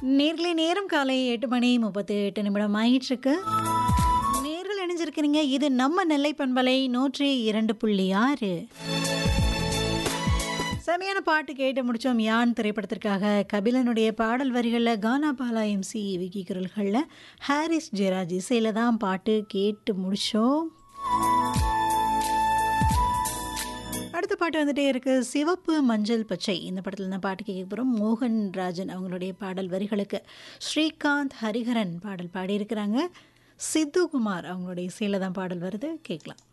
நேர்களை நேரம் காலை எட்டு மணி முப்பத்தி எட்டு நிமிடம் ஆயிட்டிருக்கு நேரில் இணைஞ்சிருக்கிறீங்க இது நம்ம நெல்லை பண்பலை நூற்றி இரண்டு புள்ளி ஆறு செமையான பாட்டு கேட்டு முடிச்சோம் யான் திரைப்படத்திற்காக கபிலனுடைய பாடல் வரிகளில் கானா பாலா எம்சி விக்கி குரல்களில் ஹாரிஸ் ஜெராஜ் இசையில் தான் பாட்டு கேட்டு முடிச்சோம் அடுத்த பாட்டு வந்துட்டே இருக்கு சிவப்பு மஞ்சள் பச்சை இந்த படத்தில் தான் பாட்டு கேட்க போகிறோம் மோகன் ராஜன் அவங்களுடைய பாடல் வரிகளுக்கு ஸ்ரீகாந்த் ஹரிஹரன் பாடல் பாடியிருக்கிறாங்க சித்து குமார் அவங்களுடைய இசையில் தான் பாடல் வருது கேட்கலாம்